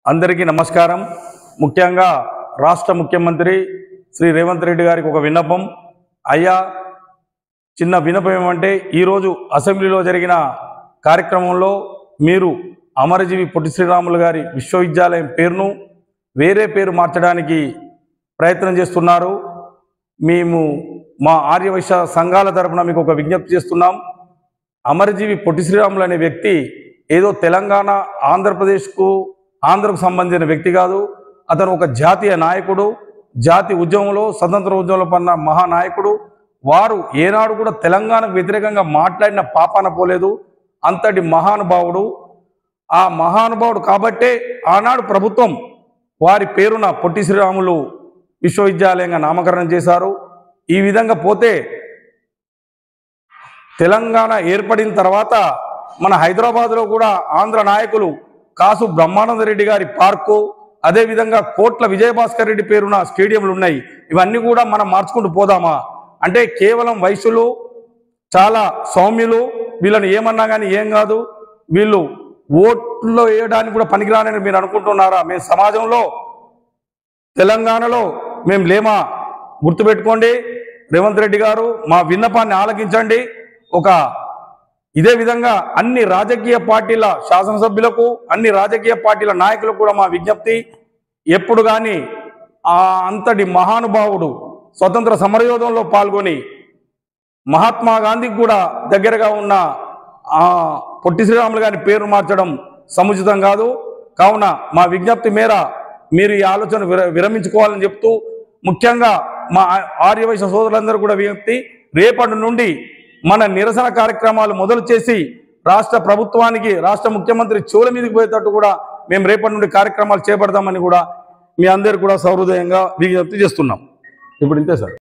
అందరికీ నమస్కారం ముఖ్యంగా రాష్ట్ర ముఖ్యమంత్రి శ్రీ రేవంత్ రెడ్డి గారికి ఒక విన్నపం అయ్యా చిన్న విన్నపం ఏమంటే ఈరోజు అసెంబ్లీలో జరిగిన కార్యక్రమంలో మీరు అమరజీవి పొట్టి శ్రీరాములు గారి విశ్వవిద్యాలయం పేరును వేరే పేరు మార్చడానికి ప్రయత్నం చేస్తున్నారు మేము మా ఆర్యవైశ్య సంఘాల తరపున మీకు ఒక విజ్ఞప్తి చేస్తున్నాం అమరజీవి పొట్టి శ్రీరాములు అనే వ్యక్తి ఏదో తెలంగాణ ఆంధ్రప్రదేశ్కు ఆంధ్రకు సంబంధించిన వ్యక్తి కాదు అతను ఒక జాతీయ నాయకుడు జాతి ఉద్యమంలో స్వతంత్ర ఉద్యమంలో పన్న మహానాయకుడు వారు ఏనాడు కూడా తెలంగాణకు వ్యతిరేకంగా మాట్లాడిన పాపాన పోలేదు అంతటి మహానుభావుడు ఆ మహానుభావుడు కాబట్టే ఆనాడు ప్రభుత్వం వారి పేరున పొట్టి శ్రీరాములు విశ్వవిద్యాలయంగా నామకరణం చేశారు ఈ విధంగా పోతే తెలంగాణ ఏర్పడిన తర్వాత మన హైదరాబాద్లో కూడా ఆంధ్ర నాయకులు కాసు బ్రహ్మానంద రెడ్డి గారి పార్కు అదేవిధంగా కోట్ల విజయభాస్కర్ రెడ్డి పేరున స్టేడియంలు ఉన్నాయి ఇవన్నీ కూడా మనం మార్చుకుంటూ పోదామా అంటే కేవలం వయసులు చాలా సౌమ్యులు వీళ్ళని ఏమన్నా కానీ ఏం కాదు వీళ్ళు ఓట్లో వేయడానికి కూడా పనికిరానని మీరు అనుకుంటున్నారా మేము సమాజంలో తెలంగాణలో మేము లేమా గుర్తుపెట్టుకోండి రేవంత్ రెడ్డి గారు మా విన్నపాన్ని ఆలకించండి ఒక ఇదే విధంగా అన్ని రాజకీయ పార్టీల శాసనసభ్యులకు అన్ని రాజకీయ పార్టీల నాయకులకు కూడా మా విజ్ఞప్తి ఎప్పుడు కానీ ఆ అంతటి మహానుభావుడు స్వతంత్ర సమరయోధంలో పాల్గొని మహాత్మా గాంధీకి కూడా దగ్గరగా ఉన్న ఆ పొట్టి శ్రీరాములు గారి పేరు మార్చడం సముచితం కాదు కావున మా విజ్ఞప్తి మేర మీరు ఈ ఆలోచన విర విరమించుకోవాలని చెప్తూ ముఖ్యంగా మా ఆ- ఆర్యవైశ్య సోదరులందరూ కూడా విజ్ఞప్తి రేపటి నుండి మన నిరసన కార్యక్రమాలు మొదలు చేసి రాష్ట్ర ప్రభుత్వానికి రాష్ట్ర ముఖ్యమంత్రి చెవుల మీదకి పోయేటట్టు కూడా మేము రేపటి నుండి కార్యక్రమాలు చేపడదామని కూడా మీ అందరు కూడా సౌహృదయంగా విజ్ఞప్తి చేస్తున్నాం ఇప్పుడు ఇంతే సార్